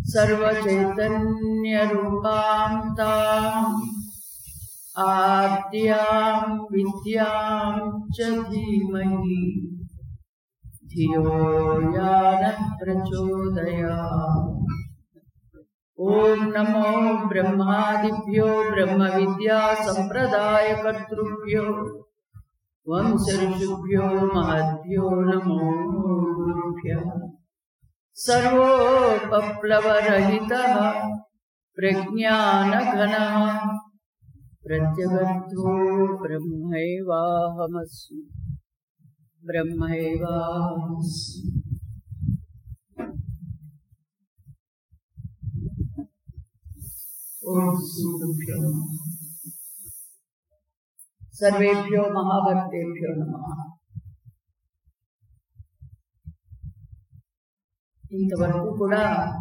सर्वचैतन्यरूपां ताम् आद्यां विद्यां च धीमहि धियो या नः प्रचोदयात् ॐ नमो ब्रह्मादिभ्यो ब्रह्मविद्यासम्प्रदायकर्तृभ्यो वंशऋषिभ्यो महद्भ्यो नमो गुरुभ्यः सर्वोपप्लवरहितः प्रज्ञानघनः प्रत्यगर्थो ब्रह्मैवाहमस्मि ब्रह्मैवाहमस्मि ॐ श्रीगुरुभ्यो नमः सर्वेभ्यो महाभक्तेभ्यो नमः ఇంతవరకు కూడా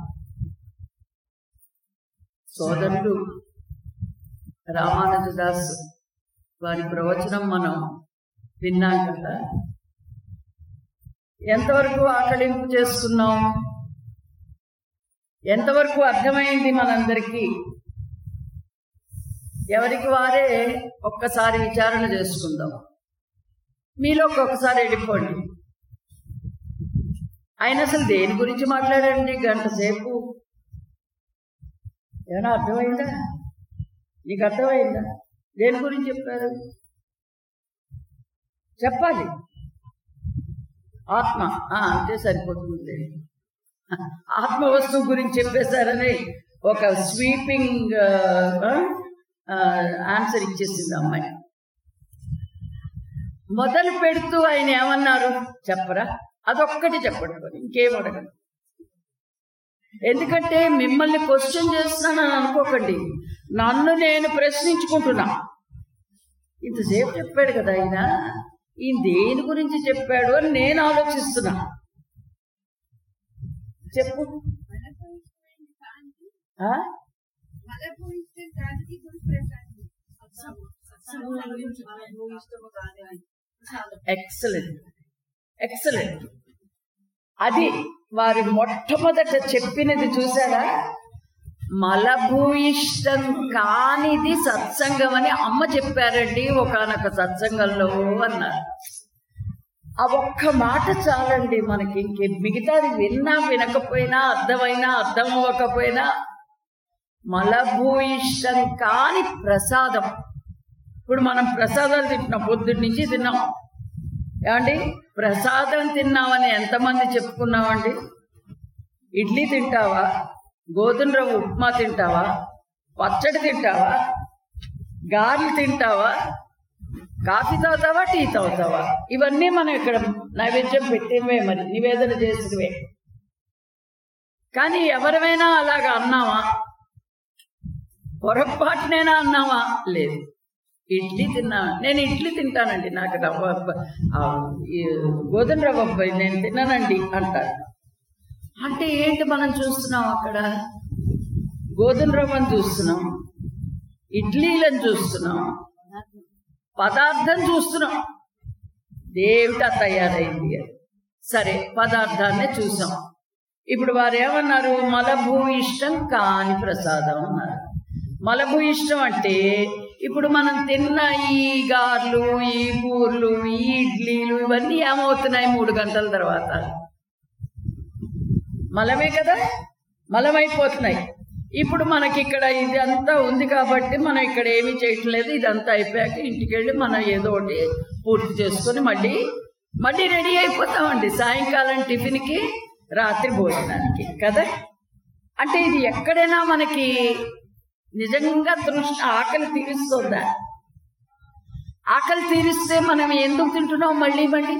సోదరులు రామానుజదాస్ వారి ప్రవచనం మనం విన్నాం కదా ఎంతవరకు ఆకలింపు చేసుకున్నాం ఎంతవరకు అర్థమైంది మనందరికీ ఎవరికి వారే ఒక్కసారి విచారణ చేసుకుందాం మీలోకి ఒకసారి వెళ్ళిపోండి ఆయన అసలు దేని గురించి మాట్లాడండి గంట సేపు ఏమైనా అర్థమైందా నీకు అర్థమైందా దేని గురించి చెప్పారు చెప్పాలి ఆత్మ ఆ, అంటే సరిపోతుంది ఆత్మ వస్తువు గురించి చెప్పేశారని ఒక స్వీపింగ్ ఆన్సర్ ఇచ్చేసింది అమ్మాయి మొదలు పెడుతూ ఆయన ఏమన్నారు చెప్పరా అదొక్కటి చెప్పండి మరి ఇంకేం అడగండి ఎందుకంటే మిమ్మల్ని క్వశ్చన్ చేస్తున్నానని అనుకోకండి నన్ను నేను ప్రశ్నించుకుంటున్నా ఇంతసేపు చెప్పాడు కదా ఆయన ఈయన దేని గురించి చెప్పాడు అని నేను ఆలోచిస్తున్నా చెప్పు ఆ? ఎక్సలెంట్ ఎక్సలెంట్ అది వారి మొట్టమొదట చెప్పినది చూసారా మలభూయిష్టం కానిది సత్సంగం అని అమ్మ చెప్పారండి ఒకనొక సత్సంగంలో అన్నారు ఆ ఒక్క మాట చాలండి మనకి ఇంకే మిగతాది విన్నా వినకపోయినా అర్థమైనా అర్థం అవ్వకపోయినా మలభూయిష్టం కాని ప్రసాదం ఇప్పుడు మనం ప్రసాదాలు తింటున్నాం పొద్దున్న నుంచి తిన్నాం ఏమండి ప్రసాదం తిన్నామని ఎంతమంది చెప్పుకున్నామండి ఇడ్లీ తింటావా గోధుమ రవ్వ ఉప్మా తింటావా పచ్చడి తింటావా గారెలు తింటావా కాఫీ తాగుతావా టీ తాగుతావా ఇవన్నీ మనం ఇక్కడ నైవేద్యం పెట్టినవే మరి నివేదన చేసినవే కానీ ఎవరమైనా అలాగా అన్నావా పొరపాటునైనా అన్నావా లేదు ఇడ్లీ తిన్నా నేను ఇడ్లీ తింటానండి నాకు రవ్వ ఆ, ఈ గోధుమ రవ్వ అబ్బాయి నేను తిన్నానండి అంటారు అంటే ఏంటి మనం చూస్తున్నాం అక్కడ గోధుమ రవ్వను చూస్తున్నాం ఇడ్లీలను చూస్తున్నాం పదార్థం చూస్తున్నాం దేవుట తయారైంది అని సరే పదార్థాన్నే చూసాం ఇప్పుడు వారు ఏమన్నారు మలభూ ఇష్టం కాని ప్రసాదం అన్నారు మలభూ ఇష్టం అంటే ఇప్పుడు మనం తిన్న ఈ గార్లు ఈ బూర్లు ఈ ఇడ్లీలు ఇవన్నీ ఏమవుతున్నాయి మూడు గంటల తర్వాత మలమే కదా మలమైపోతున్నాయి ఇప్పుడు మనకి ఇక్కడ ఇది అంతా ఉంది కాబట్టి మనం ఇక్కడ ఏమీ చేయట్లేదు ఇదంతా అయిపోయాక ఇంటికి వెళ్ళి మనం ఏదో ఒకటి పూర్తి చేసుకొని మళ్ళీ మళ్ళీ రెడీ అయిపోతామండి సాయంకాలం టిఫిన్కి రాత్రి భోజనానికి కదా అంటే ఇది ఎక్కడైనా మనకి నిజంగా దృష్టి ఆకలి తీరుస్తుందా ఆకలి తీరిస్తే మనం ఎందుకు తింటున్నాం మళ్ళీ మళ్ళీ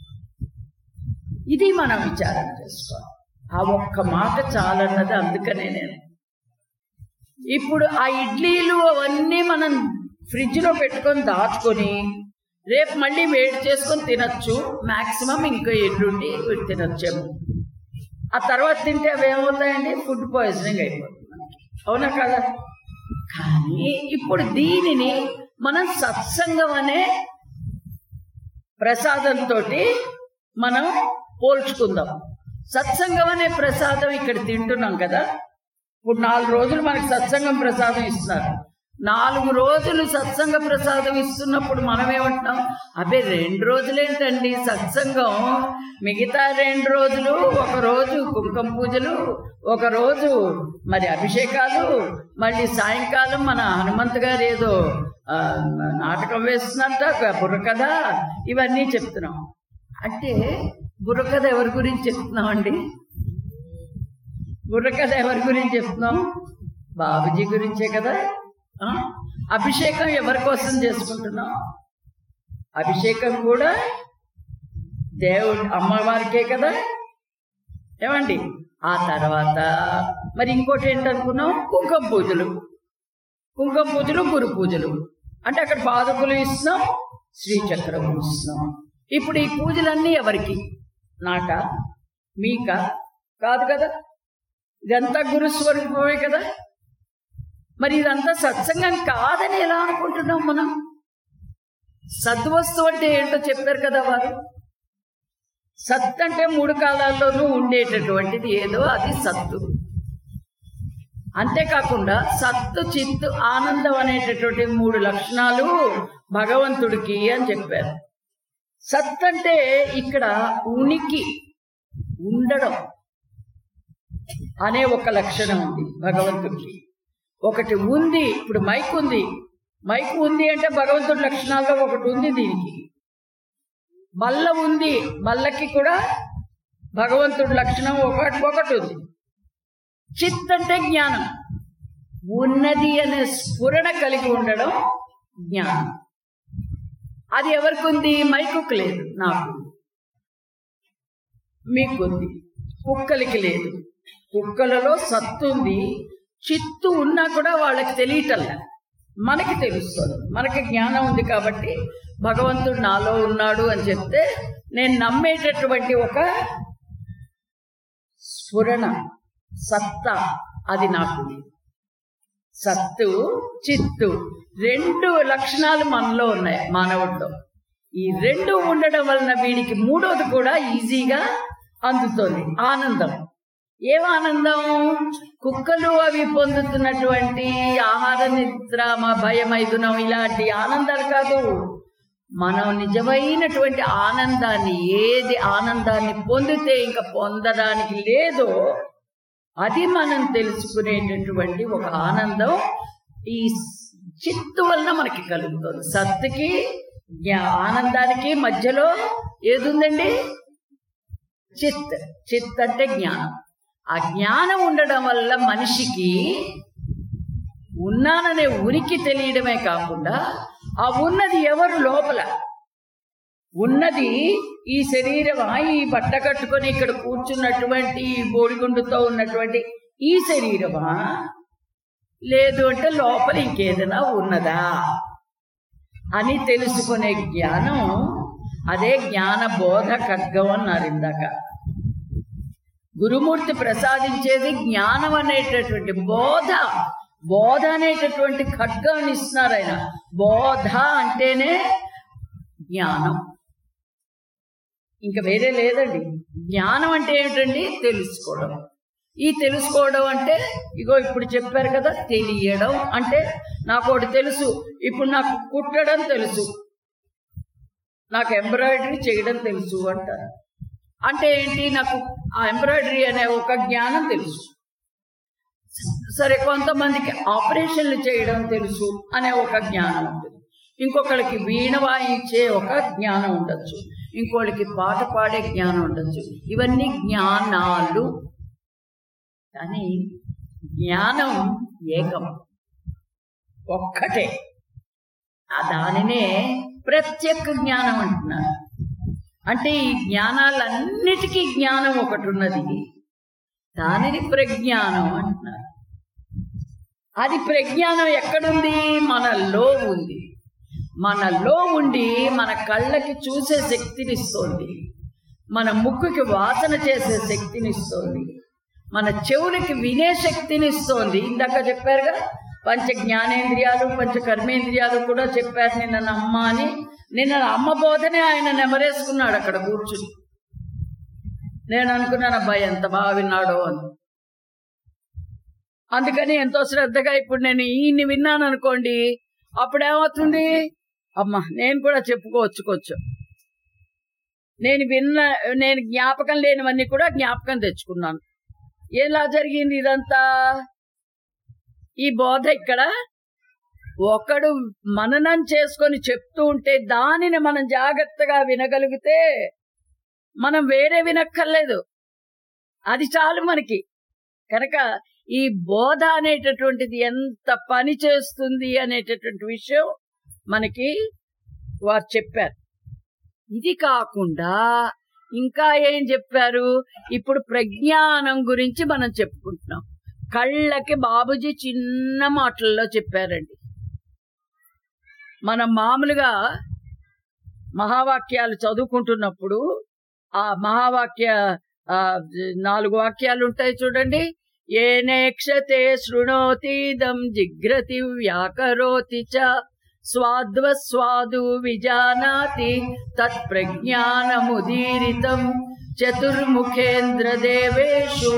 ఇది మనం విచారం చేసుకోవాలి ఆ ఒక్క మాట చాలన్నది అందుకనే నేను ఇప్పుడు ఆ ఇడ్లీలు అవన్నీ మనం ఫ్రిడ్జ్లో పెట్టుకొని దాచుకొని రేపు మళ్ళీ వేడి చేసుకొని తినచ్చు మాక్సిమం ఇంకా ఎల్లుండి వీడు తినొచ్చేమో ఆ తర్వాత తింటే అవి ఏమవుతాయండి ఫుడ్ పాయిజనింగ్ అయిపోతుంది మనకి. అవునా కదా కానీ ఇప్పుడు దీనిని మనం సత్సంగం అనే ప్రసాదంతో మనం పోల్చుకుందాం సత్సంగం అనే ప్రసాదం ఇక్కడ తింటున్నాం కదా ఇప్పుడు నాలుగు రోజులు మనకి సత్సంగం ప్రసాదం ఇస్తున్నారు నాలుగు రోజులు సత్సంగ ప్రసాదం ఇస్తున్నప్పుడు మనం ఏమంటున్నాం అబ్బే రెండు రోజులేంటండి సత్సంగం మిగతా రెండు రోజులు ఒక రోజు కుంకుమ పూజలు ఒక రోజు మరి అభిషేకాలు మళ్ళీ సాయంకాలం మన హనుమంత్ గారు ఏదో ఆ, నాటకం వేస్తున్నట్ట బుర్రకథ ఇవన్నీ చెప్తున్నాం అంటే బుర్రకథ ఎవరి గురించి చెప్తున్నామండి బుర్రకథ ఎవరి గురించి చెప్తున్నాం బాబుజీ గురించే కదా ఆ? అభిషేకం ఎవరి కోసం చేసుకుంటున్నాం అభిషేకం కూడా దేవుడు అమ్మవారికే కదా ఏమండి ఆ తర్వాత మరి ఇంకోటి ఏంటనుకున్నాం కుంకుమ పూజలు కుంకుమ పూజలు గురు పూజలు అంటే అక్కడ పాదకులు ఇస్తున్నాం శ్రీచక్రం ఇస్తున్నాం ఇప్పుడు ఈ పూజలన్నీ ఎవరికి నాక మీక కాదు కదా ఇదంతా గురుస్వరూపమే కదా మరి ఇదంతా సత్సంగం కాదని ఎలా అనుకుంటున్నాం మనం సద్వస్తువు అంటే ఏంటో చెప్పారు కదా వారు సత్ అంటే మూడు కాలాల్లోనూ ఉండేటటువంటిది ఏదో అది సత్తు అంతేకాకుండా సత్తు చిత్తు ఆనందం అనేటటువంటి మూడు లక్షణాలు భగవంతుడికి అని చెప్పారు సత్ అంటే ఇక్కడ ఉనికి ఉండడం అనే ఒక లక్షణం ఉంది భగవంతుడికి ఒకటి ఉంది ఇప్పుడు మైక్ ఉంది మైక్ ఉంది అంటే భగవంతుడి లక్షణాల్లో ఒకటి ఉంది దీనికి బల్ల ఉంది బల్లకి కూడా భగవంతుడి లక్షణం ఒకటి ఒకటి ఉంది చిత్ అంటే జ్ఞానం ఉన్నది అనే స్ఫురణ కలిగి ఉండడం జ్ఞానం అది ఎవరికి ఉంది మైకుకు లేదు నాకు మీకుంది కుక్కలకి లేదు కుక్కలలో సత్తు ఉంది చిత్తు ఉన్నా కూడా వాళ్ళకి తెలియటల్లా మనకి తెలుస్తుంది మనకి జ్ఞానం ఉంది కాబట్టి భగవంతుడు నాలో ఉన్నాడు అని చెప్తే నేను నమ్మేటటువంటి ఒక స్ఫురణ సత్తా అది నాకు ఉంది. సత్తు చిత్తు రెండు లక్షణాలు మనలో ఉన్నాయి మానవుడిలో ఈ రెండు ఉండడం వలన వీడికి మూడోది కూడా ఈజీగా అందుతోంది ఆనందం ఏం ఆనందం కుక్కలు అవి పొందుతున్నటువంటి ఆహార నిద్ర మా భయమైదునం ఇలాంటి ఆనందాలు కాదు మనం నిజమైనటువంటి ఆనందాన్ని ఏది ఆనందాన్ని పొందితే ఇంకా పొందడానికి లేదో అది మనం తెలుసుకునేటటువంటి ఒక ఆనందం ఈ చిత్తు వలన మనకి కలుగుతుంది సత్తుకి జ్ఞా- ఆనందానికి మధ్యలో ఏది ఉందండి చిత్ చిత్ అంటే జ్ఞానం ఆ జ్ఞానం ఉండడం వల్ల మనిషికి ఉన్నాననే ఉనికి తెలియడమే కాకుండా ఆ ఉన్నది ఎవరు లోపల ఉన్నది ఈ శరీరమా ఈ బట్ట కట్టుకొని ఇక్కడ కూర్చున్నటువంటి ఈ బోడిగుండుతో ఉన్నటువంటి ఈ శరీరమా లేదు అంటే లోపల ఇంకేదైనా ఉన్నదా అని తెలుసుకునే జ్ఞానం అదే జ్ఞాన బోధ ఖడ్గం అన్నారు ఇందాక గురుమూర్తి ప్రసాదించేది జ్ఞానం అనేటటువంటి బోధ బోధ అనేటటువంటి ఖడ్గాన్ని ఇస్తున్నారు ఆయన బోధ అంటేనే జ్ఞానం ఇంకా వేరే లేదండి జ్ఞానం అంటే ఏమిటండి తెలుసుకోవడం ఈ తెలుసుకోవడం అంటే ఇగో ఇప్పుడు చెప్పారు కదా తెలియడం అంటే నాకు ఒకటి తెలుసు ఇప్పుడు నాకు కుట్టడం తెలుసు నాకు ఎంబ్రాయిడరీ చేయడం తెలుసు అంటారు అంటే ఏంటి నాకు ఆ ఎంబ్రాయిడరీ అనే ఒక జ్ఞానం తెలుసు సరే కొంతమందికి ఆపరేషన్లు చేయడం తెలుసు అనే ఒక జ్ఞానం ఉంటుంది ఇంకొకరికి వీణ వాయించే ఒక జ్ఞానం ఉండొచ్చు ఇంకోళ్ళకి పాట పాడే జ్ఞానం ఉండొచ్చు ఇవన్నీ జ్ఞానాలు కానీ జ్ఞానం ఏకం ఒక్కటే ఆ దానినే ప్రత్యేక జ్ఞానం అంటున్నారు అంటే ఈ జ్ఞానాలన్నిటికీ జ్ఞానం ఒకటి ఉన్నది దానిని ప్రజ్ఞానం అంటున్నారు అది ప్రజ్ఞానం ఎక్కడుంది మనలో ఉంది మనలో ఉండి మన కళ్ళకి చూసే శక్తిని ఇస్తోంది మన ముక్కుకి వాసన చేసే శక్తిని ఇస్తోంది మన చెవులకి వినే శక్తిని ఇస్తోంది ఇందాక చెప్పారు కదా పంచ జ్ఞానేంద్రియాలు పంచ కర్మేంద్రియాలు కూడా చెప్పారు నిన్న నమ్మ అని నిన్న అమ్మ బోధనే ఆయన నెమరేసుకున్నాడు అక్కడ కూర్చుని నేను అనుకున్నాను అబ్బాయి ఎంత బాగా విన్నాడో అని అందుకని ఎంతో శ్రద్ధగా ఇప్పుడు నేను ఈయన్ని విన్నాను అనుకోండి అప్పుడు ఏమవుతుంది అమ్మా నేను కూడా చెప్పుకోవచ్చు కొంచెం నేను విన్న నేను జ్ఞాపకం లేనివన్నీ కూడా జ్ఞాపకం తెచ్చుకున్నాను ఎలా జరిగింది ఇదంతా ఈ బోధ ఇక్కడ ఒకడు మననం చేసుకొని చెప్తూ ఉంటే దానిని మనం జాగ్రత్తగా వినగలిగితే మనం వేరే వినక్కర్లేదు అది చాలు మనకి కనుక ఈ బోధ అనేటటువంటిది ఎంత పని చేస్తుంది అనేటటువంటి విషయం మనకి వారు చెప్పారు ఇది కాకుండా ఇంకా ఏం చెప్పారు ఇప్పుడు ప్రజ్ఞానం గురించి మనం చెప్పుకుంటున్నాం కళ్ళకి బాబుజీ చిన్న మాటల్లో చెప్పారండి మనం మామూలుగా మహావాక్యాలు చదువుకుంటున్నప్పుడు ఆ మహావాక్య ఆ, నాలుగు వాక్యాలు ఉంటాయి చూడండి ఏనేక్షతే శృణోతీదం జిగ్రతి వ్యాకరోతి చ స్వాద్వస్వాదు విజానాతి తత్ప్రజ్ఞానముదీరితం చతుర్ముఖేంద్రదేవేషు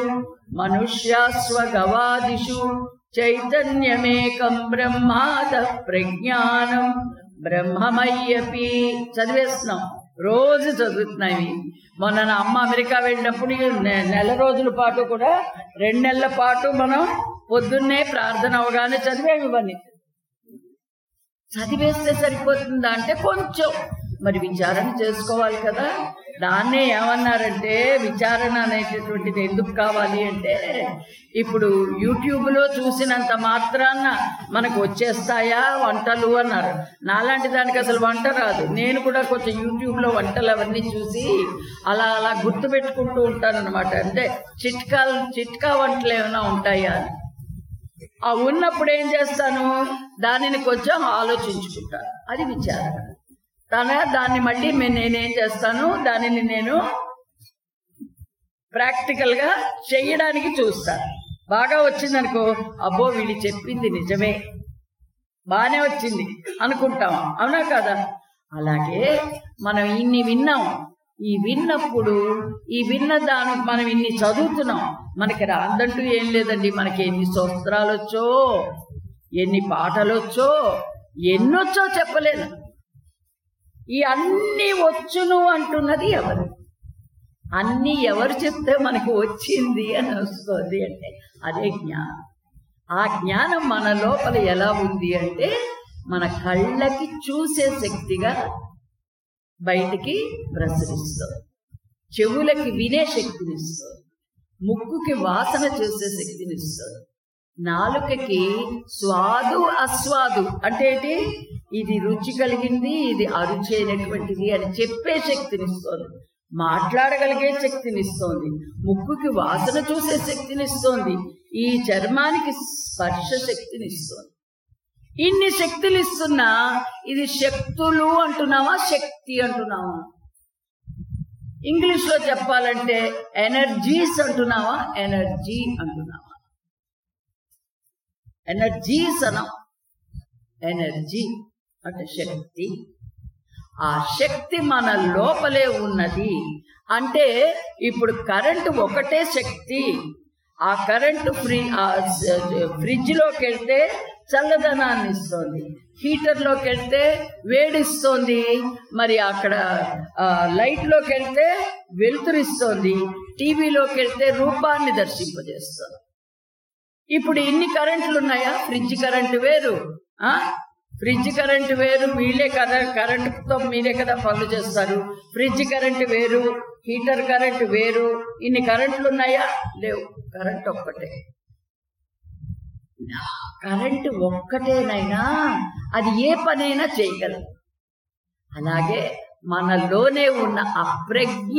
మనుష్యాస్వగవాదిషు చైతన్యమేకం బ్రహ్మాద ప్రజ్ఞానం బ్రహ్మమయ్యపి చదివేస్తున్నాం రోజు చదువుతున్నాయి మొన్న నా అమ్మ అమెరికా వెళ్ళినప్పుడు ఈ నె- నెల రోజుల పాటు కూడా రెండు నెలల పాటు మనం పొద్దున్నే ప్రార్థన అవగానే చదివేవి ఇవన్నీ చదివేస్తే సరిపోతుందా అంటే కొంచెం మరి విచారణ చేసుకోవాలి కదా దాన్నే ఏమన్నారంటే విచారణ అనేటటువంటిది ఎందుకు కావాలి అంటే ఇప్పుడు యూట్యూబ్లో చూసినంత మాత్రాన మనకు వచ్చేస్తాయా వంటలు అన్నారు నాలాంటి దానికి అసలు వంట రాదు నేను కూడా కొంచెం యూట్యూబ్లో వంటలు అవన్నీ చూసి అలా అలా గుర్తు పెట్టుకుంటూ ఉంటాను అనమాట అంటే చిట్కాలు చిట్కా వంటలు ఏమైనా ఉంటాయా అని ఆ ఉన్నప్పుడు ఏం చేస్తాను దానిని కొంచెం ఆలోచించుకుంటాను అది విచారణ తన దాన్ని మళ్ళీ మే- నేనేం చేస్తాను దానిని నేను ప్రాక్టికల్ గా చెయ్యడానికి చూస్తాను బాగా వచ్చిందనుకో అబ్బో వీళ్ళు చెప్పింది నిజమే బాగానే వచ్చింది అనుకుంటాం అవునా కదా అలాగే మనం ఇన్ని విన్నాం ఈ విన్నప్పుడు ఈ విన్న దాని మనం ఇన్ని చదువుతున్నాం మనకి రాందంటూ ఏం లేదండి మనకి ఎన్ని స్తోత్రాలు వచ్చో ఎన్ని పాటలు వచ్చో ఎన్నొచ్చో చెప్పలేను ఈ అన్ని వచ్చును అంటున్నది ఎవరు అన్ని ఎవరు చెప్తే మనకు వచ్చింది అని వస్తుంది అంటే అదే జ్ఞానం ఆ జ్ఞానం మన లోపల ఎలా ఉంది అంటే మన కళ్ళకి చూసే శక్తిగా బయటికి ప్రసరిస్తుంది చెవులకి వినే శక్తినిస్తుంది ముక్కుకి వాసన చూసే శక్తినిస్తుంది నాలుకకి స్వాదు అస్వాదు అంటే ఏంటి ఇది రుచి కలిగింది ఇది అరుచైనటువంటిది అని చెప్పే శక్తినిస్తోంది మాట్లాడగలిగే శక్తినిస్తోంది ముక్కుకి వాసన చూసే శక్తినిస్తోంది ఈ చర్మానికి స్పర్శ శక్తినిస్తోంది ఇన్ని శక్తులు ఇస్తున్నా ఇది శక్తులు అంటున్నావా శక్తి అంటున్నావా ఇంగ్లీష్ లో చెప్పాలంటే ఎనర్జీస్ అంటున్నావా ఎనర్జీ అంటున్నావా ఎనర్జీస్ అనం ఎనర్జీ అంటే శక్తి ఆ శక్తి మన లోపలే ఉన్నది అంటే ఇప్పుడు కరెంటు ఒకటే శక్తి ఆ కరెంటు ఫ్రీ ఆ ఫ్రిడ్జ్ లోకి వెళ్తే చల్లదనాన్ని ఇస్తుంది హీటర్ లోకి వెళ్తే వేడిస్తుంది మరి అక్కడ ఆ, లైట్ లోకి వెళ్తే వెలుతురిస్తుంది టీవీలోకి వెళ్తే రూపాన్ని దర్శింపజేస్తుంది ఇప్పుడు ఇన్ని కరెంట్లు ఉన్నాయా ఫ్రిడ్జ్ కరెంటు వేరు ఆ ఫ్రిడ్జ్ కరెంటు వేరు వీళ్ళే కర కరెంటుతో మీరే కదా పనులు చేస్తారు ఫ్రిడ్జ్ కరెంటు వేరు హీటర్ కరెంటు వేరు ఇన్ని కరెంట్లు ఉన్నాయా లేవు కరెంట్ ఒక్కటే కరెంటు ఒక్కటేనైనా అది ఏ పనైనా చేయగలదు అలాగే మనలోనే ఉన్న అప్రజ్ఞ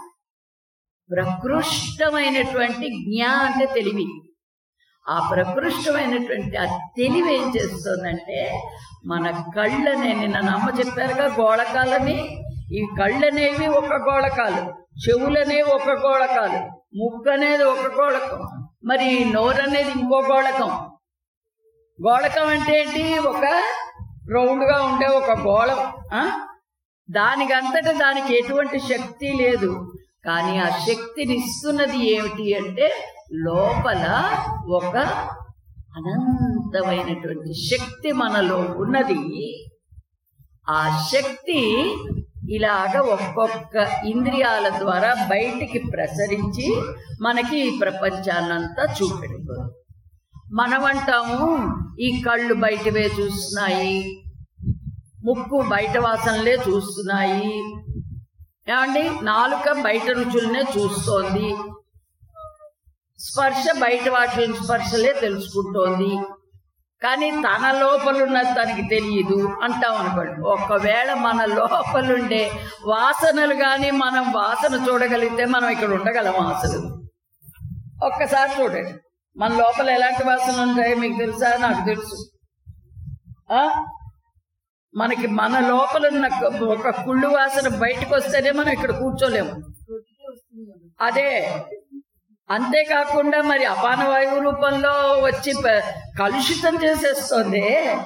ప్రకృష్టమైనటువంటి జ్ఞ అంటే తెలివి ఆ ప్రకృష్టమైనటువంటి ఆ తెలివి ఏం చేస్తుందంటే మన కళ్ళనే నిన్న నమ్మ చెప్పారుగా గోళకాలని ఈ కళ్ళనేవి ఒక గోళకాలు చెవులనేవి ఒక గోళకాలు ముక్కు అనేది ఒక గోళకం మరి నోరు అనేది ఇంకో గోళకం గోళకం అంటే ఏంటి ఒక రౌండ్గా ఉండే ఒక గోళం ఆ? దానికంతట దానికి ఎటువంటి శక్తి లేదు కానీ ఆ శక్తిని ఇస్తున్నది ఏమిటి అంటే లోపల ఒక అనంతమైనటువంటి శక్తి మనలో ఉన్నది ఆ శక్తి ఇలాగ ఒక్కొక్క ఇంద్రియాల ద్వారా బయటికి ప్రసరించి మనకి ఈ ప్రపంచాన్నంతా చూపెడుతుంది మనం అంటాము ఈ కళ్ళు బయటవే చూస్తున్నాయి ముక్కు బయట వాసనలే చూస్తున్నాయి ఏమండి నాలుక బయట రుచులనే చూస్తోంది స్పర్శ బయట వాటి స్పర్శలే తెలుసుకుంటోంది కానీ తన లోపలున్నది తనకి తెలియదు అంటాం అనుకోండి ఒకవేళ మన లోపలుండే వాసనలు కానీ మనం వాసన చూడగలిగితే మనం ఇక్కడ ఉండగలం అసలు ఒక్కసారి చూడండి మన లోపల ఎలాంటి వాసనలు ఉంటాయో మీకు తెలుసా నాకు తెలుసు ఆ? మనకి మన లోపల ఉన్న ఒక కుళ్ళు వాసన బయటకు వస్తేనే మనం ఇక్కడ కూర్చోలేము అదే అంతేకాకుండా మరి అపాన వాయువు రూపంలో వచ్చి ప- కలుషితం చేసేస్తుంది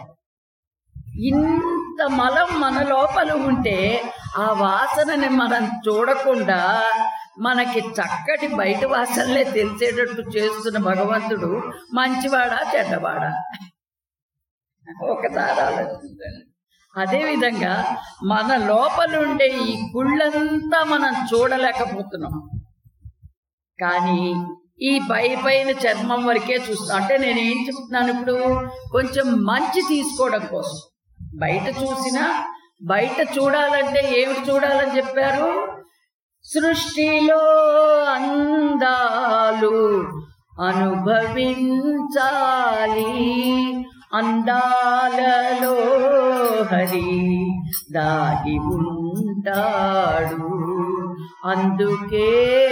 ఇంత మలం మన లోపల ఉంటే ఆ వాసనని మనం చూడకుండా మనకి చక్కటి బయట వాసనలే తెలిసేటట్టు చేస్తున్న భగవంతుడు మంచివాడా చెడ్డవాడా ఒకసారి ఆలోచించండి అదేవిధంగా మన లోపలుండే ఈ కుళ్ళంతా మనం చూడలేకపోతున్నాం కానీ ఈ పై పైన చర్మం వరకే చూస్తాం అంటే నేను ఏం చెప్తున్నాను ఇప్పుడు కొంచెం మంచి తీసుకోవడం కోసం బయట చూసినా బయట చూడాలంటే ఏమిటి చూడాలని చెప్పారు సృష్టిలో అందాలు అనుభవించాలి అందాలలో హరి దాగి ఉంటాడు అందుకే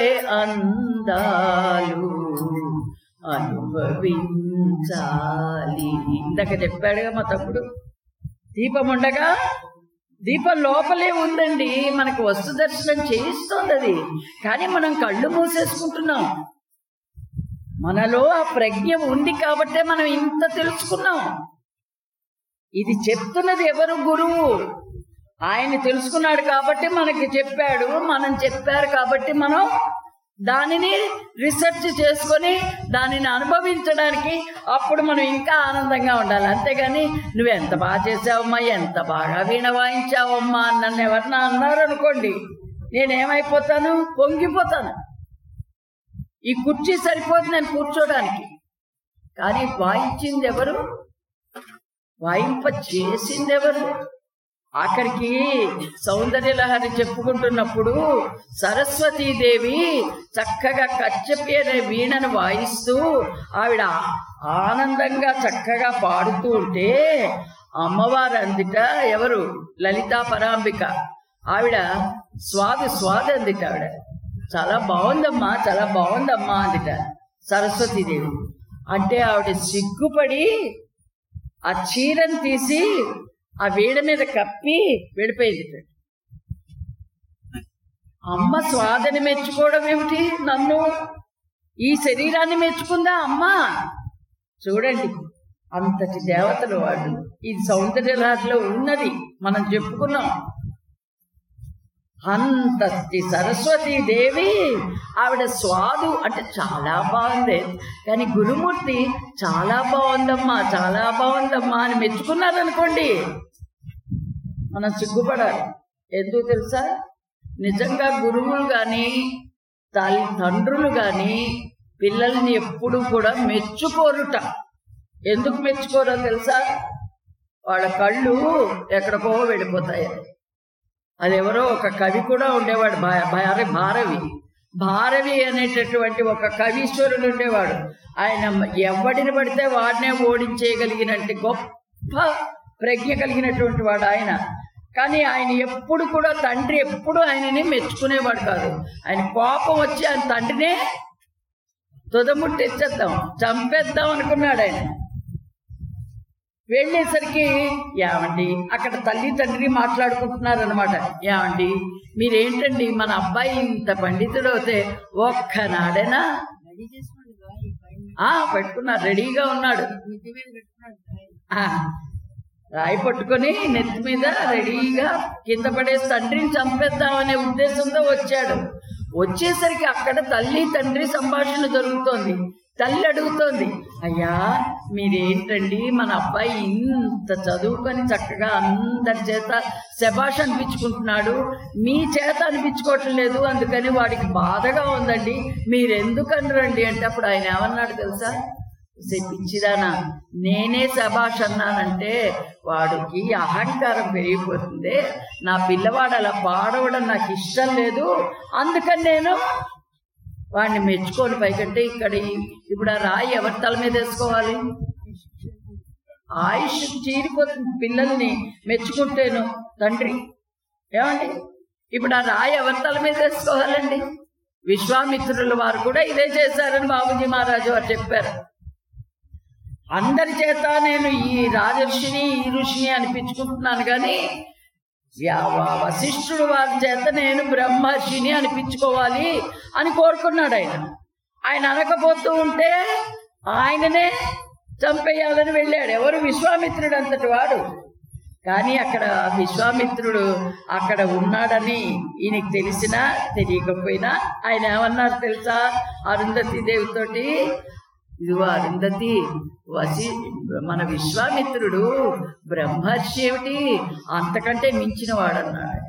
అందాలు అనుభవించాలి ఇందాక చెప్పాడుగా మా తమ్ముడు దీపం ఉండగా దీపం లోపలే ఉందండి మనకు వస్తు దర్శనం చేయిస్తోంది అది కానీ మనం కళ్ళు మూసేసుకుంటున్నాం మనలో ఆ ప్రజ్ఞ ఉంది కాబట్టే మనం ఇంత తెలుసుకున్నాం ఇది చెప్తున్నది ఎవరు గురువు ఆయన తెలుసుకున్నాడు కాబట్టి మనకి చెప్పాడు మనం చెప్పారు కాబట్టి మనం దానిని రీసెర్చ్ చేసుకొని దానిని అనుభవించడానికి అప్పుడు మనం ఇంకా ఆనందంగా ఉండాలి అంతేగాని నువ్వు ఎంత బాగా చేసావమ్మా ఎంత బాగా వీణ వాయించావమ్మా అని నన్ను ఎవరన్నా అన్నారు అనుకోండి నేనేమైపోతాను పొంగిపోతాను ఈ కుర్చీ సరిపోదు నేను కూర్చోడానికి కానీ వాయించింది ఎవరు వాయింప చేసింది ఎవరు ఆఖరికి సౌందర్యలహరి చెప్పుకుంటున్నప్పుడు సరస్వతీదేవి చక్కగా కచ్చపి అనే వీణను వాయిస్తూ ఆవిడ ఆనందంగా చక్కగా పాడుతూ ఉంటే అమ్మవారు అందిట ఎవరు లలితా పరాంబిక ఆవిడ స్వాది స్వాది అందిట ఆవిడ చాలా బాగుందమ్మా చాలా బాగుందమ్మా అందిట సరస్వతీదేవి అంటే ఆవిడ సిగ్గుపడి ఆ చీరను తీసి ఆ వీడ మీద కప్పి వెళ్ళిపోయింది అమ్మ స్వాదని మెచ్చుకోవడం ఏమిటి నన్ను ఈ శరీరాన్ని మెచ్చుకుందా అమ్మ చూడండి అంతటి దేవతలు వాళ్ళు ఈ సౌందర్యరాజులో ఉన్నది మనం చెప్పుకున్నాం అంతటి సరస్వతీ దేవి ఆవిడ స్వాదు అంటే చాలా బాగుంది కానీ గురుమూర్తి చాలా బాగుందమ్మా చాలా బాగుందమ్మా అని మెచ్చుకున్నారనుకోండి మనం సిగ్గుపడాలి ఎందుకు తెలుసా నిజంగా గురువులు కానీ తల్లి తండ్రులు కానీ పిల్లల్ని ఎప్పుడు కూడా మెచ్చుకోరుట ఎందుకు మెచ్చుకోరో తెలుసా వాళ్ళ కళ్ళు ఎక్కడికో వెళ్ళిపోతాయి అది ఎవరో ఒక కవి కూడా ఉండేవాడు భా- భార భారవి భారవి అనేటటువంటి ఒక కవీశ్వరుడు ఉండేవాడు ఆయన ఎవడిని పడితే వాడినే ఓడించేయగలిగినట్టు గొప్ప ప్రజ్ఞ కలిగినటువంటి వాడు ఆయన కానీ ఆయన ఎప్పుడు కూడా తండ్రి ఎప్పుడు ఆయనని మెచ్చుకునేవాడు కాదు ఆయన కోపం వచ్చి ఆయన తండ్రినే తుదముట్టిచ్చేద్దాం చంపేద్దాం అనుకున్నాడు ఆయన వెళ్ళేసరికి ఏమండి అక్కడ తల్లి తండ్రి మాట్లాడుకుంటున్నారు అనమాట ఏమండి మీరేంటండి మన అబ్బాయి ఇంత పండితుడు అవుతే ఒక్కనాడేనా ఆ పెట్టుకున్నారు రెడీగా ఉన్నాడు ఆ, రాయి పట్టుకొని నెత్తి మీద రెడీగా కింద పడేసి తండ్రిని చంపేద్దామనే ఉద్దేశంతో వచ్చాడు వచ్చేసరికి అక్కడ తల్లి తండ్రి సంభాషణ జరుగుతోంది తల్లి అడుగుతోంది అయ్యా మీరేంటండి మన అబ్బాయి ఇంత చదువుకొని చక్కగా అందరి చేత శబాష్ అనిపించుకుంటున్నాడు మీ చేత అనిపించుకోవటం లేదు అందుకని వాడికి బాధగా ఉందండి మీరెందుకని రండి అంటే అప్పుడు ఆయన ఏమన్నాడు తెలుసా "ఒసే పిచ్చిదానా నేనే శబాష్ అన్నానంటే వాడికి అహంకారం పెరిగిపోతుంది నా పిల్లవాడు అలా పాడవడం నాకు ఇష్టం లేదు అందుకని నేను వాడిని మెచ్చుకోని పైకంటే ఇక్కడ ఈ- ఇప్పుడు ఆ రాయి ఎవరి తల మీద వేసుకోవాలి ఆయుష్ చీరిపోతుంది పిల్లల్ని మెచ్చుకుంటేను తండ్రి ఏమండి ఇప్పుడు ఆ రాయి ఎవరి తల మీద వేసుకోవాలండి విశ్వామిత్రుల వారు కూడా ఇదే చేశారని బాబుజీ మహారాజు వారు చెప్పారు అందరి చేత నేను ఈ రాజర్షిని ఈ ఋషిని అనిపించుకుంటున్నాను కానీ వ్యా- వశిష్ఠుడు వారి చేత నేను బ్రహ్మర్షిని అనిపించుకోవాలి అని కోరుకున్నాడు ఆయన ఆయన అనకపోతూ ఉంటే ఆయననే చంపేయాలని వెళ్ళాడు ఎవరు విశ్వామిత్రుడు అంతటి వాడు కానీ అక్కడ విశ్వామిత్రుడు అక్కడ ఉన్నాడని ఈయనకి తెలిసినా తెలియకపోయినా ఆయన ఏమన్నారు తెలుసా అరుంధతి దేవితోటి ఇదిగో అరుంధతి వసి మన విశ్వామిత్రుడు బ్రహ్మర్షి ఏమిటి అంతకంటే మించిన వాడన్నాడు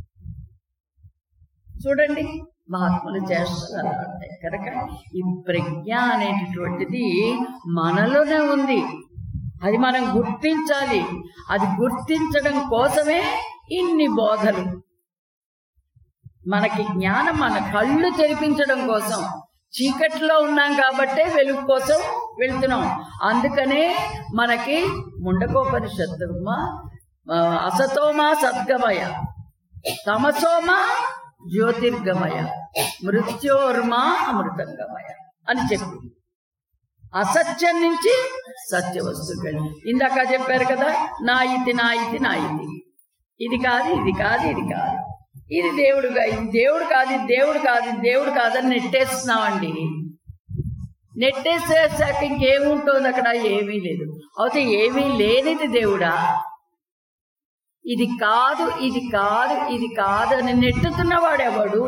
చూడండి మహాత్ములు చేస్తారు అలా ఉంటాయి కనుక ఈ ప్రజ్ఞ అనేటటువంటిది మనలోనే ఉంది అది మనం గుర్తించాలి అది గుర్తించడం కోసమే ఇన్ని బోధలు మనకి జ్ఞానం మన కళ్ళు తెరిపించడం కోసం చీకట్లో ఉన్నాం కాబట్టే వెలుగు కోసం వెళ్తున్నాం అందుకనే మనకి ముండకోపనిషత్తు అసతోమా సద్గమయ తమసోమా జ్యోతిర్గమయ మృత్యోర్మా అమృతంగమయ అని చెప్పి అసత్యం నుంచి సత్య వస్తువులు ఇందాక చెప్పారు కదా నా ఇది నా ఇది నా ఇది ఇది కాదు ఇది కాదు ఇది కాదు ఇది దేవుడు కా- ఇది దేవుడు కాదు ఇది దేవుడు కాదు ఇది దేవుడు కాదని నెట్టేస్తున్నామండి నెట్టేసేసాక ఇంకేముంటుంది అక్కడ ఏమీ లేదు అయితే ఏమీ లేనిది దేవుడా ఇది కాదు ఇది కాదు ఇది కాదు అని నెట్టుతున్నవాడెవడు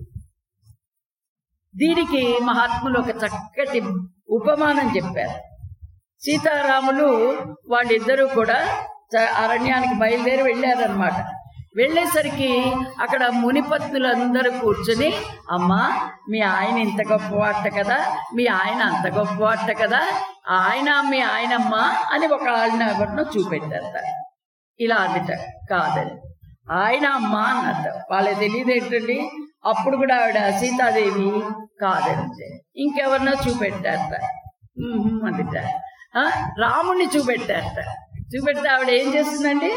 దీనికి మహాత్ములు ఒక చక్కటి ఉపమానం చెప్పారు సీతారాములు వాళ్ళిద్దరూ కూడా చ- అరణ్యానికి బయలుదేరి వెళ్ళారనమాట వెళ్ళేసరికి అక్కడ మునిపత్నులందరూ కూర్చుని అమ్మా మీ ఆయన ఇంత గొప్పవాట కదా మీ ఆయన అంత గొప్పవాట కదా ఆయన మీ ఆయనమ్మ అని ఒక ఆడిన ఎవరినో చూపెట్టారట ఇలా అందుట కాదని ఆయన అమ్మ అన్నట్ట వాళ్ళకి తెలియదు ఏంటండి అప్పుడు కూడా ఆవిడ సీతాదేవి కాదంటే ఇంకెవరినో చూపెట్టారట ఉహుం అందుట ఆ, రాముణ్ణి చూపెట్టారట చూపెడితే ఆవిడ ఏం చేస్తుందండి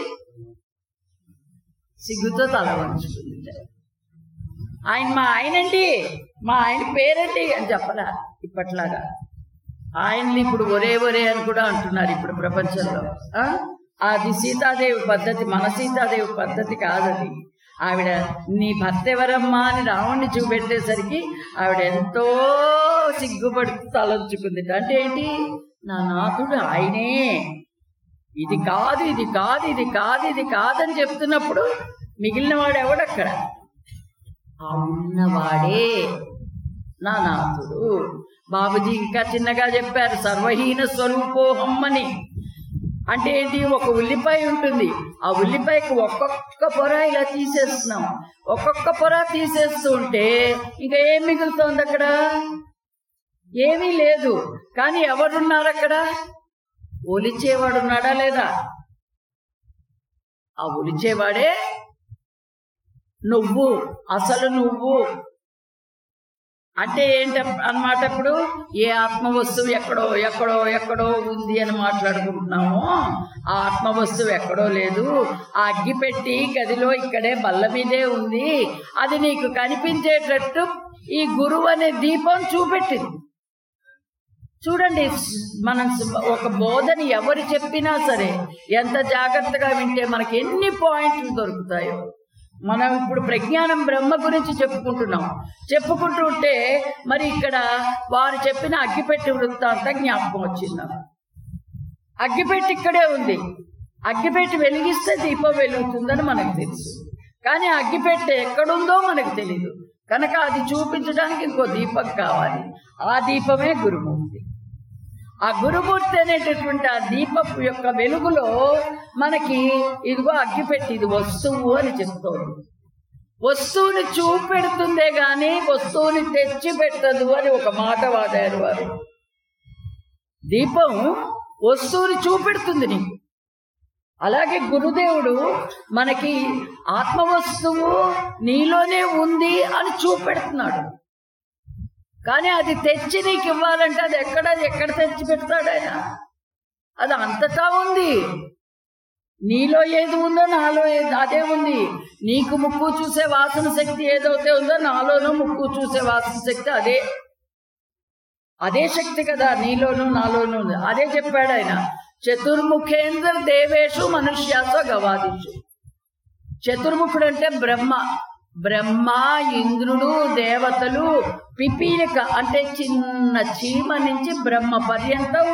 సిగ్గుతో తల వంచుకుంది ఆయన మా ఆయనండి మా ఆయన పేరండి అని చెప్పరా ఇప్పట్లాగా ఆయన్ని ఇప్పుడు ఒరే ఒరే అని కూడా అంటున్నారు ఇప్పుడు ప్రపంచంలో ఆ? అది సీతాదేవి పద్ధతి మన సీతాదేవి పద్ధతి కాదది ఆవిడ నీ భర్త ఎవరమ్మా అని రావణ్ణి చూపెట్టేసరికి ఆవిడ ఎంతో సిగ్గుపడుతూ తలంచుకుంది అంటే ఏంటి నా నాథుడు ఆయనే ఇది కాదు ఇది కాదు ఇది కాదు ఇది కాదని చెప్తున్నప్పుడు మిగిలిన వాడు ఎవడక్కడ ఆ ఉన్నవాడే నా నాథుడు బాబుజీ ఇంకా చిన్నగా చెప్పారు సర్వహీన స్వరూపోహం అని అంటే ఏంటి ఒక ఉల్లిపాయ ఉంటుంది ఆ ఉల్లిపాయకి ఒక్కొక్క పొర ఇలా తీసేస్తున్నాం ఒక్కొక్క పొర తీసేస్తూ ఉంటే ఇంకా ఏం మిగులుతోంది అక్కడ ఏమీ లేదు కానీ ఎవరున్నారు అక్కడ ఒలిచేవాడు ఉన్నాడా లేదా ఆ ఒలిచేవాడే నువ్వు అసలు నువ్వు అంటే ఏంట అన్నమాట ఇప్పుడు ఏ ఆత్మ వస్తువు ఎక్కడో ఎక్కడో ఎక్కడో ఉంది అని మాట్లాడుకుంటున్నామో ఆ ఆత్మ వస్తువు ఎక్కడో లేదు ఆ అగ్గి పెట్టి గదిలో ఇక్కడే బల్ల మీదే ఉంది అది నీకు కనిపించేటట్టు ఈ గురువు అనే దీపం చూపెట్టింది చూడండి మనం ఒక బోధని ఎవరు చెప్పినా సరే ఎంత జాగ్రత్తగా వింటే మనకి ఎన్ని పాయింట్లు దొరుకుతాయో మనం ఇప్పుడు ప్రజ్ఞానం బ్రహ్మ గురించి చెప్పుకుంటున్నాం చెప్పుకుంటూ ఉంటే మరి ఇక్కడ వారు చెప్పిన అగ్గిపెట్టి వృత్తాంతం జ్ఞాపకం వచ్చింది నాకు. అగ్గిపెట్టి ఇక్కడే ఉంది అగ్గిపెట్టి వెలిగిస్తే దీపం వెలుగుతుందని మనకు తెలుసు కానీ అగ్గిపెట్టె ఎక్కడుందో మనకు తెలియదు కనుక అది చూపించడానికి ఇంకో దీపం కావాలి ఆ దీపమే గురుమూర్తి ఆ గురుమూర్తి అనేటటువంటి ఆ దీపపు యొక్క వెలుగులో మనకి ఇదిగో అగ్గిపెట్టి ఇది వస్తువు అని చెప్తోంది వస్తువుని చూపెడుతుందే గాని వస్తువుని తెచ్చి పెట్టదు అని ఒక మాట వాడారు వారు దీపం వస్తువుని చూపెడుతుంది నీకు అలాగే గురుదేవుడు మనకి ఆత్మ వస్తువు నీలోనే ఉంది అని చూపెడుతున్నాడు కానీ అది తెచ్చి నీకు ఇవ్వాలంటే అది ఎక్కడ అది ఎక్కడ తెచ్చి పెడతాడు ఆయన అది అంతటా ఉంది నీలో ఏది ఉందో నాలో ఏది అదే ఉంది నీకు ముక్కు చూసే వాసన శక్తి ఏదైతే ఉందో నాలోనూ ముక్కు చూసే వాసన శక్తి అదే అదే శక్తి కదా నీలోను నాలోను ఉంది అదే చెప్పాడు ఆయన చతుర్ముఖేంద్ర దేవేషు మనుష్యాస గవాదిషు చతుర్ముఖుడు అంటే బ్రహ్మ బ్రహ్మ ఇంద్రుడు దేవతలు పిపీలిక అంటే చిన్న చీమ నుంచి బ్రహ్మ పర్యంతం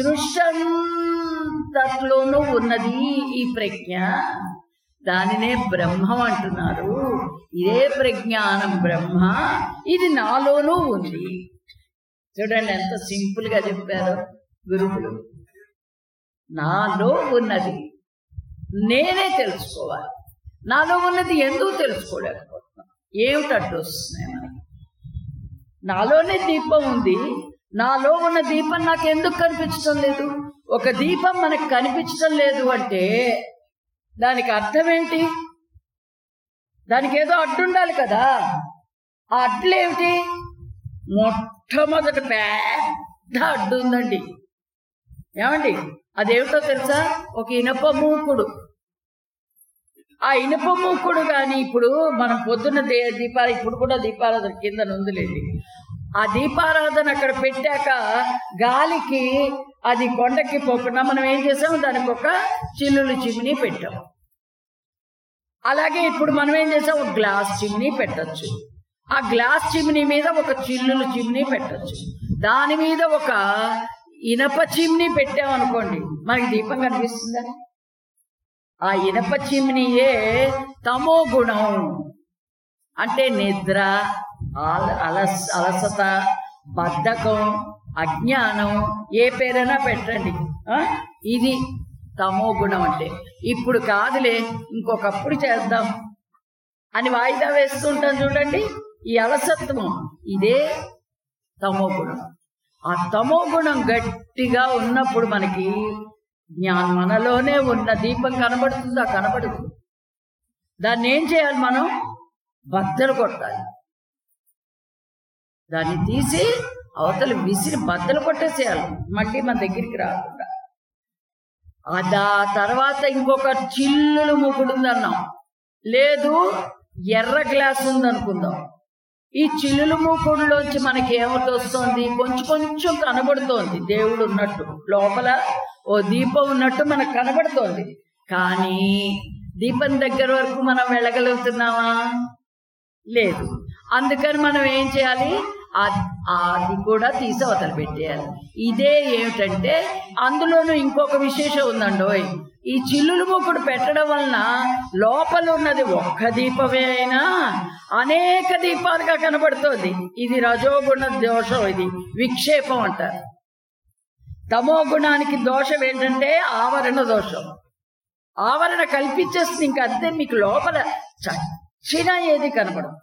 సృష్టంతట్లోనూ ఉన్నది ఈ ప్రజ్ఞ దానినే బ్రహ్మం అంటున్నారు ఇదే ప్రజ్ఞానం బ్రహ్మ ఇది నాలోనూ ఉంది చూడండి ఎంత సింపుల్ గా చెప్పారు గురువులు నాలో ఉన్నది నేనే తెలుసుకోవాలి నాలో ఉన్నది ఎందుకు తెలుసుకోలేకపోతున్నాం ఏమిటట్టు వస్తున్నాయి మనకి నాలోనే దీపం ఉంది నాలో ఉన్న దీపం నాకు ఎందుకు కనిపించడం లేదు ఒక దీపం మనకు కనిపించడం లేదు అంటే దానికి అర్థం ఏంటి దానికి ఏదో అడ్డు ఉండాలి కదా ఆ అడ్డులేమిటి మొట్టమొదటి పెద్ద అడ్డు ఉందండి ఏమండి అదేమిటో తెలుసా ఒక ఇనప మూకుడు ఆ ఇనుప మూకుడు కానీ ఇప్పుడు మనం పొద్దున్న దే దీపాలు ఇప్పుడు కూడా దీపారాధన కింద నుందిలేండి ఆ దీపారాధన అక్కడ పెట్టాక గాలికి అది కొండకి పోకుండా మనం ఏం చేసాం దానికి ఒక చిల్లులు చిమ్ని పెట్టాం అలాగే ఇప్పుడు మనం ఏం చేసాం ఒక గ్లాస్ చిమ్ని పెట్టచ్చు ఆ గ్లాస్ చిమ్ని మీద ఒక చిల్లులు చిమ్ని పెట్టచ్చు దాని మీద ఒక ఇనప చిమ్ని పెట్టామనుకోండి మనకి దీపం కనిపిస్తుందా ఆ ఇనప చిమ్నియే తమో గుణం అంటే నిద్ర ఆల- అలస్ అలసత బద్ధకం అజ్ఞానం ఏ పేరైనా పెట్టండి ఆ? ఇది తమో గుణం అంటే ఇప్పుడు కాదులే ఇంకొకప్పుడు చేద్దాం అని వాయిదా వేస్తుంటాం చూడండి ఈ అలసత్వం ఇదే తమో గుణం ఆ తమో గుణం గట్టిగా ఉన్నప్పుడు మనకి జ్ఞానం మనలోనే ఉన్న దీపం కనబడుతుందా కనబడదు దాన్ని ఏం చేయాలి మనం బద్దలు కొట్టాలి దాన్ని తీసి అవతల విసిరి బద్దలు కొట్టేసేయాలి మళ్ళీ మన దగ్గరికి రాకుండా అదా తర్వాత ఇంకొక చిల్లులు మూకుడు ఉందన్నాం లేదు ఎర్ర గ్లాస్ ఉందనుకుందాం ఈ చిల్లులు మూకుడులోంచి మనకి ఏమిటి వస్తుంది కొంచెం కొంచెం కనబడుతోంది దేవుడు ఉన్నట్టు లోపల ఓ దీపం ఉన్నట్టు మనకు కనబడుతోంది కానీ దీపం దగ్గర వరకు మనం వెళ్ళగలుగుతున్నామా లేదు అందుకని మనం ఏం చేయాలి ఆ- అది కూడా తీసి అవతల పెట్టేయాలి ఇదే ఏమిటంటే అందులోనూ ఇంకొక విశేషం ఉందండోయ్ ఈ చిల్లులు మూకుడు పెట్టడం వలన లోపల ఉన్నది ఒక్క దీపమే అయినా అనేక దీపాలుగా కనబడుతోంది ఇది రజోగుణ దోషం ఇది విక్షేపం అంటారు తమో గుణానికి దోషం ఏంటంటే ఆవరణ దోషం ఆవరణ కల్పించేస్తుంది ఇంకా అంతే మీకు లోపల చచ్చినా ఏది కనపడదు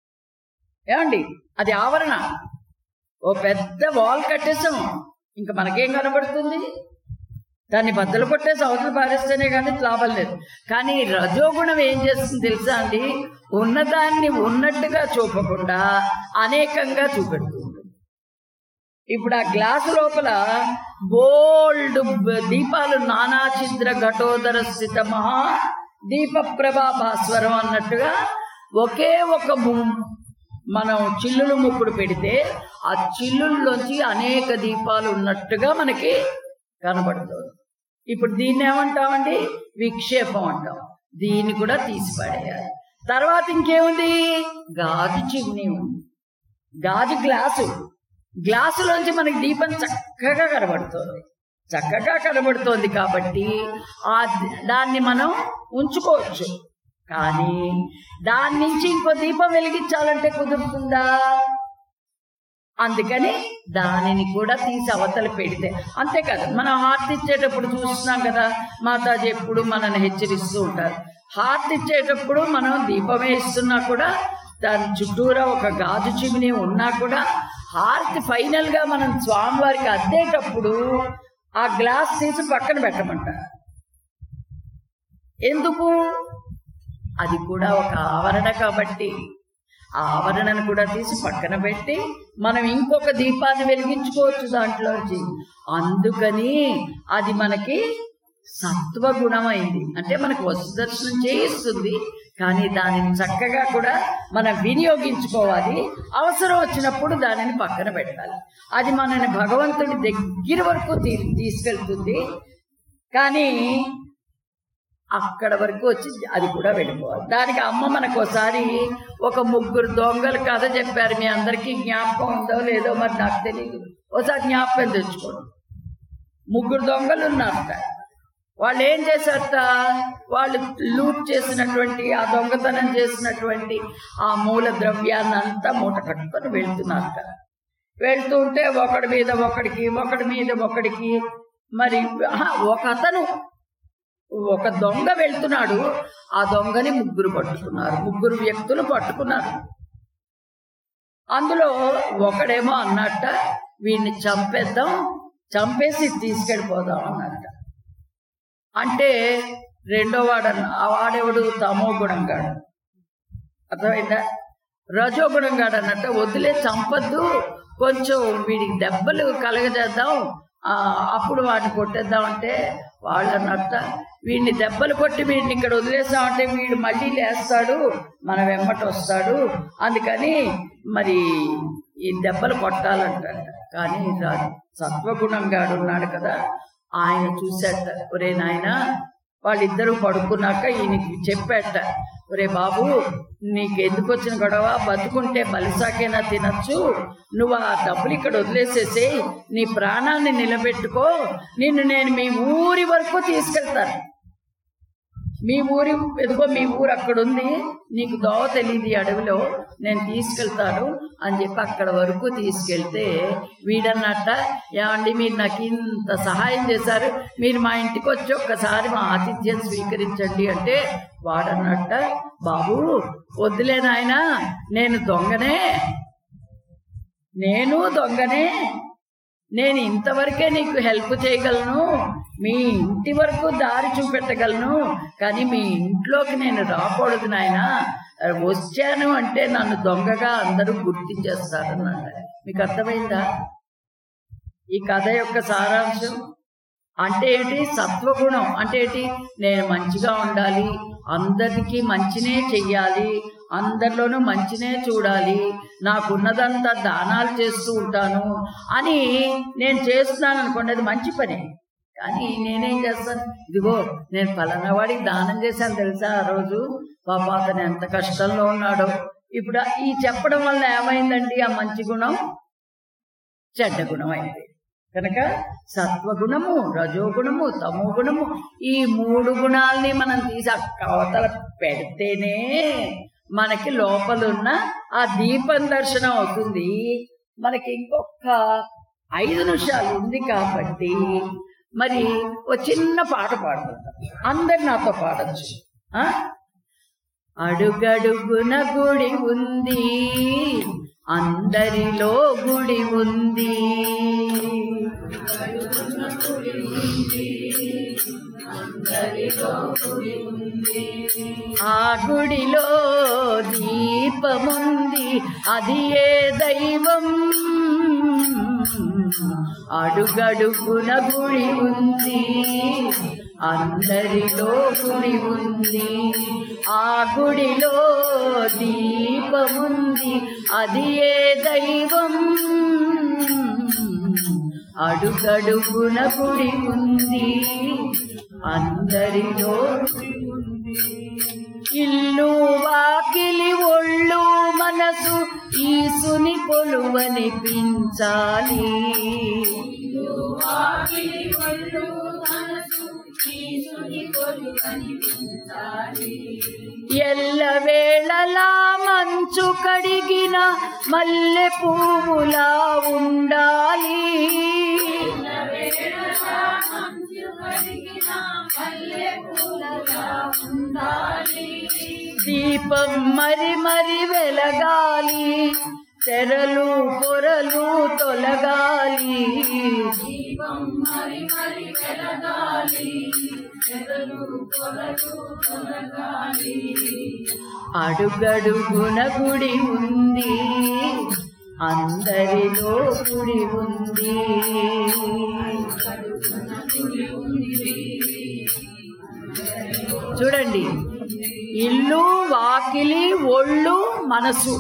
ఏమండి అది ఆవరణ ఓ పెద్ద వాల్ కట్టేసాం ఇంకా మనకేం కనబడుతుంది దాన్ని బద్దలు కొట్టేసి అవతల పారేస్తేనే కానీ లాభం లేదు కానీ రజోగుణం ఏం చేస్తుంది తెలుసా అండి ఉన్నదాన్ని ఉన్నట్టుగా చూపకుండా అనేకంగా చూపెడుతుంది ఇప్పుడు ఆ గ్లాసు లోపల బోల్డ్ బ- దీపాలు నానా ఛిద్ర ఘటోదర స్థిత మహా దీప ప్రభా భాస్వరం అన్నట్టుగా ఒకే ఒక ము- మనం చిల్లులు ముక్కుడు పెడితే ఆ చిల్లుల్లోంచి అనేక దీపాలు ఉన్నట్టుగా మనకి కనబడుతుంది ఇప్పుడు దీన్ని ఏమంటామండి విక్షేపం అంటాం దీన్ని కూడా తీసి పడేయాలి తర్వాత ఇంకేముంది గాజు చిమ్నీ ఉంది గాజు గ్లాసు గ్లాసులోంచి మనకి దీపం చక్కగా కనబడుతోంది చక్కగా కనబడుతోంది కాబట్టి ఆ ద- దాన్ని మనం ఉంచుకోవచ్చు కానీ దాని నుంచి ఇంకో దీపం వెలిగించాలంటే కుదురుతుందా అందుకని దానిని కూడా తీసి అవతల పెడితే అంతేకాదు మనం హార్ట్ ఇచ్చేటప్పుడు చూస్తున్నాం కదా మాతాజీ ఎప్పుడు మనల్ని హెచ్చరిస్తూ ఉంటారు హార్ట్ ఇచ్చేటప్పుడు మనం దీపమే ఇస్తున్నా కూడా దాని చుట్టూరా ఒక గాజు చిమిని ఉన్నా కూడా హార్ట్ ఫైనల్ గా మనం స్వామివారికి అద్దేటప్పుడు ఆ గ్లాస్ తీసి పక్కన పెట్టమంటారు ఎందుకు అది కూడా ఒక ఆవరణ కాబట్టి ఆ ఆవరణను కూడా తీసి పక్కన పెట్టి మనం ఇంకొక దీపాన్ని వెలిగించుకోవచ్చు దాంట్లోంచి అందుకని అది మనకి సత్వగుణమైంది అంటే మనకు వస్తు దర్శనం చేయిస్తుంది కానీ దానిని చక్కగా కూడా మనం వినియోగించుకోవాలి అవసరం వచ్చినప్పుడు దానిని పక్కన పెట్టాలి అది మనని భగవంతుడి దగ్గర వరకు తీ తీసుకెళ్తుంది కానీ అక్కడ వరకు వచ్చి అది కూడా వెళ్ళిపోవాలి దానికి అమ్మ మనకు ఒకసారి ఒక ముగ్గురు దొంగల కథ చెప్పారు మీ అందరికీ జ్ఞాపకం ఉందో లేదో మరి నాకు తెలియదు ఒకసారి జ్ఞాపకం తెచ్చుకోండి ముగ్గురు దొంగలు ఉన్నారట వాళ్ళు ఏం చేశారట వాళ్ళు లూట్ చేసినటువంటి ఆ దొంగతనం చేసినటువంటి ఆ మూల ద్రవ్యాన్ని అంతా మూట కట్టుకొని వెళ్తున్నారట వెళ్తూ ఉంటే ఒకడి మీద ఒకడికి ఒకడి మీద ఒకడికి మరి ఆహా, ఒక అతను ఒక దొంగ వెళ్తున్నాడు ఆ దొంగని ముగ్గురు పట్టుకున్నారు ముగ్గురు వ్యక్తులు పట్టుకున్నారు అందులో ఒకడేమో అన్నట్ట వీడిని చంపేద్దాం చంపేసి తీసుకెళ్ళిపోదాం అన్నట్ట అంటే రెండో వాడు ఆ వాడెవడు తమో గుణంగాడు అర్థమైందా రజో గుణంగాడు అన్నట్ట వదిలే చంపద్దు కొంచెం వీడికి దెబ్బలు కలగజేద్దాం ఆ, అప్పుడు వాడిని కొట్టేద్దాం అంటే వాళ్ళు అన్నట్ట వీడిని దెబ్బలు కొట్టి వీడిని ఇక్కడ వదిలేసామంటే వీడు మళ్ళీ లేస్తాడు మన వెంబట వస్తాడు అందుకని మరి ఈ దెబ్బలు కొట్టాలంట కానీ రా- సత్వగుణంగాడు ఉన్నాడు కదా ఆయన చూశాట ఒరే నాయన వాళ్ళిద్దరూ పడుకున్నాక ఈయనకి చెప్పాట ఒరే బాబు నీకు ఎందుకు వచ్చిన గొడవ బతుకుంటే బలిసాకైనా తినచ్చు నువ్వు ఆ డబ్బులు ఇక్కడ వదిలేసేసి నీ ప్రాణాన్ని నిలబెట్టుకో నిన్ను నేను మీ ఊరి వరకు తీసుకెళ్తాను మీ ఊరి ఎదుగో మీ ఊరు అక్కడ ఉంది నీకు దోవ తెలియదు ఈ అడవిలో నేను తీసుకెళ్తాను అని చెప్పి అక్కడ వరకు తీసుకెళ్తే వీడన్నట్ట ఏమండి మీరు నాకు ఇంత సహాయం చేశారు మీరు మా ఇంటికి వచ్చి ఒక్కసారి మా ఆతిథ్యం స్వీకరించండి అంటే వాడన్నట్ట బాబు వద్దులే నాయనా నేను దొంగనే నేను దొంగనే నేను ఇంతవరకే నీకు హెల్ప్ చేయగలను మీ ఇంటి వరకు దారి చూపెట్టగలను కానీ మీ ఇంట్లోకి నేను రాకూడదు నాయన వచ్చాను అంటే నన్ను దొంగగా అందరూ గుర్తించేస్తారన్నాడు మీకు అర్థమైందా ఈ కథ యొక్క సారాంశం అంటే ఏంటి సత్వగుణం అంటే ఏంటి నేను మంచిగా ఉండాలి అందరికీ మంచినే చెయ్యాలి అందరిలోనూ మంచినే చూడాలి నాకున్నదంతా దానాలు చేస్తూ ఉంటాను అని నేను చేస్తున్నాను అనుకోండి అది మంచి పని కానీ నేనేం చేస్తాను ఇదిగో నేను ఫలానా వాడికి దానం చేశాను తెలుసా ఆ రోజు పాప అతను ఎంత కష్టంలో ఉన్నాడో ఇప్పుడు ఈ చెప్పడం వల్ల ఏమైందండి ఆ మంచి గుణం చెడ్డ గుణం అయింది కనుక సత్వగుణము రజోగుణము తమో గుణము ఈ మూడు గుణాల్ని మనం తీసి అక్క అవతల పెడితేనే మనకి లోపలున్న ఆ దీపం దర్శనం అవుతుంది మనకి ఇంకొక ఐదు నిమిషాలు ఉంది కాబట్టి మరి ఓ చిన్న పాట పాడుకుంటాం అందరు నాతో పాడచ్చు ఆ? అడుగడుగున గుడి ఉంది అందరిలో గుడి ఉంది ఆ గుడిలో దీపముంది అది ఏ దైవం అడుగడుగున గుడి ఉంది అందరిలో గుడి ఉంది ఆ గుడిలో దీపముంది అది ఏ దైవం అడుగడుగున గుడి ఉంది అందరిలో గుడి ఉంది. ఇల్లు వాకిలి ఒళ్ళు మనసు ఈసుని కొలువనిపించాలి ఎల్ల వేళలా మంచు కడిగిన మల్లె పువ్వులా ఉండాలి దీపం మరి మరి వెలగాలి తెరలు పొరలు తొలగాలి అడుగడుగున గుడి ఉంది అందరిలో గుడి ఉంది చూడండి ఇల్లు వాకిలి ఒళ్ళు మనసు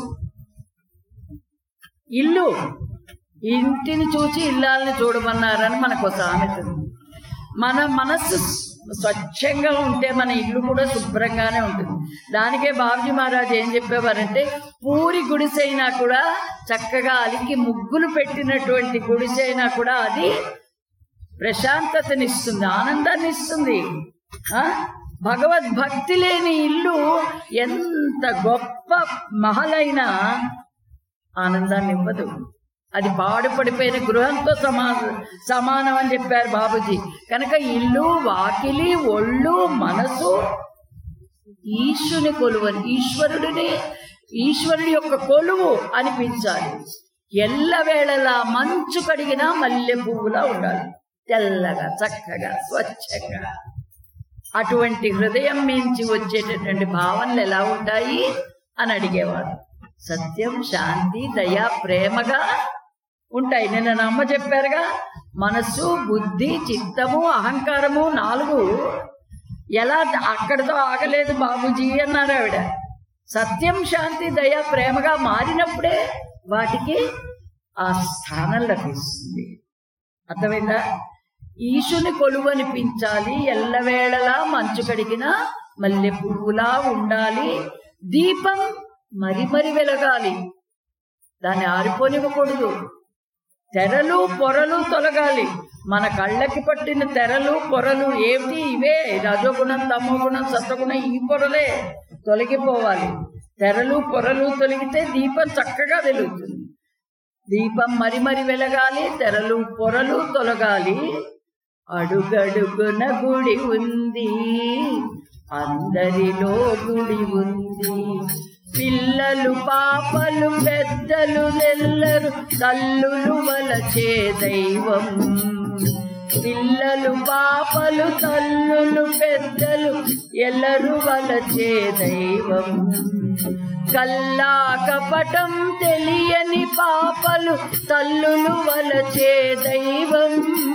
ఇల్లు ఇంటిని చూచి ఇల్లాలని చూడమన్నారని మనకు ఒక సామెత ఉంది. మన మనస్సు స్వచ్ఛంగా ఉంటే మన ఇల్లు కూడా శుభ్రంగానే ఉంటుంది దానికే బాబుజీ మహారాజ్ ఏం చెప్పేవారంటే పూరి గుడిసైనా కూడా చక్కగా అలికి ముగ్గులు పెట్టినటువంటి గుడిసైనా కూడా అది ప్రశాంతతనిస్తుంది ఆనందాన్ని ఇస్తుంది ఆ? భగవద్భక్తి లేని ఇల్లు ఎంత గొప్ప మహలైన ఆనందాన్ని ఇవ్వదు అది పాడుపడిపోయిన గృహంతో సమా సమానం అని చెప్పారు బాబుజీ కనుక ఇల్లు వాకిలి ఒళ్ళు మనసు ఈశ్వరుని కొలువని ఈశ్వరుడిని ఈశ్వరుడి యొక్క కొలువు అనిపించాలి ఎల్లవేళలా మంచు కడిగిన మల్లె పువ్వులా ఉండాలి తెల్లగా చక్కగా స్వచ్ఛంగా అటువంటి హృదయం మించి వచ్చేటటువంటి భావనలు ఎలా ఉంటాయి అని అడిగేవాడు సత్యం శాంతి దయ ప్రేమగా ఉంటాయి నిన్న నా అమ్మ చెప్పారుగా మనస్సు బుద్ధి చిత్తము అహంకారము నాలుగు ఎలా అక్కడితో ఆగలేదు బాబుజీ అన్నారు ఆవిడ సత్యం శాంతి దయ ప్రేమగా మారినప్పుడే వాటికి ఆ స్థానం లభిస్తుంది అర్థమైందా ఈశుని కొలువు అనిపించాలి ఎల్లవేళలా మంచు కడిగిన మల్లె పువ్వులా ఉండాలి దీపం మరి మరి వెలగాలి దాన్ని ఆరిపోనివ్వకూడదు తెరలు పొరలు తొలగాలి మన కళ్ళకి పట్టిన తెరలు పొరలు ఏమిటి ఇవే రజోగుణం తమోగుణం సత్వగుణం ఈ పొరలే తొలగిపోవాలి తెరలు పొరలు తొలగితే దీపం చక్కగా వెలుగుతుంది దీపం మరి మరి వెలగాలి తెరలు పొరలు తొలగాలి అడుగడుగున గుడి ఉంది అందరిలో గుడి ఉంది పిల్లలు పాపలు పెద్దలు నెల్లరు తల్లులు వలచే దైవం పిల్లలు పాపలు తల్లులు పెద్దలు ఎల్లరు వలచే దైవం కల్లా కపటం తెలియని పాపలు తల్లులు వలచే దైవం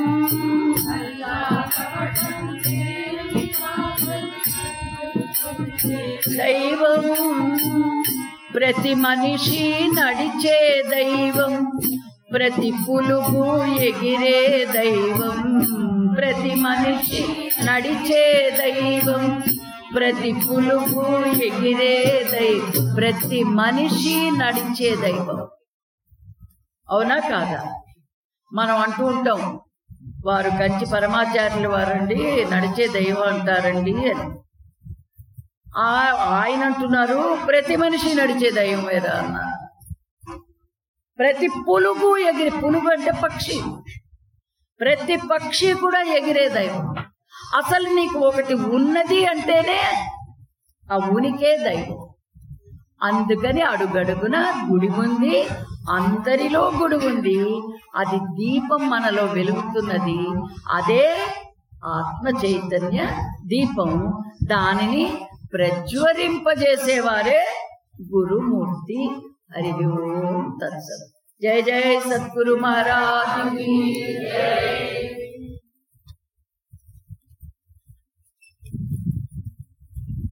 దైవం ప్రతి మనిషి నడిచే దైవం ప్రతి పులుగు ఎగిరే దైవం ప్రతి మనిషి నడిచే దైవం ప్రతి పులుగు ఎగిరే దైవం ప్రతి మనిషి నడిచే దైవం అవునా కాదా మనం అంటూ ఉంటాం వారు కంచి పరమాచార్యులు వారండి నడిచే దైవం అంటారండి అని ఆ- ఆయన అంటున్నారు ప్రతి మనిషి నడిచే దైవం మీద అన్నారు ప్రతి పులుగు ఎగిరి పులుగు అంటే పక్షి ప్రతి పక్షి కూడా ఎగిరే దైవం అసలు నీకు ఒకటి ఉన్నది అంటేనే ఆ ఉనికే దైవం అందుకని అడుగడుగున గుడి ఉంది అందరిలో గుడి ఉంది అది దీపం మనలో వెలుగుతున్నది అదే ఆత్మ చైతన్య దీపం దానిని ప్రజ్వరింపజేసేవారే గురుమూర్తి హరి ఓం తత్సత్ జయ జయ సద్గురు మహారాజ్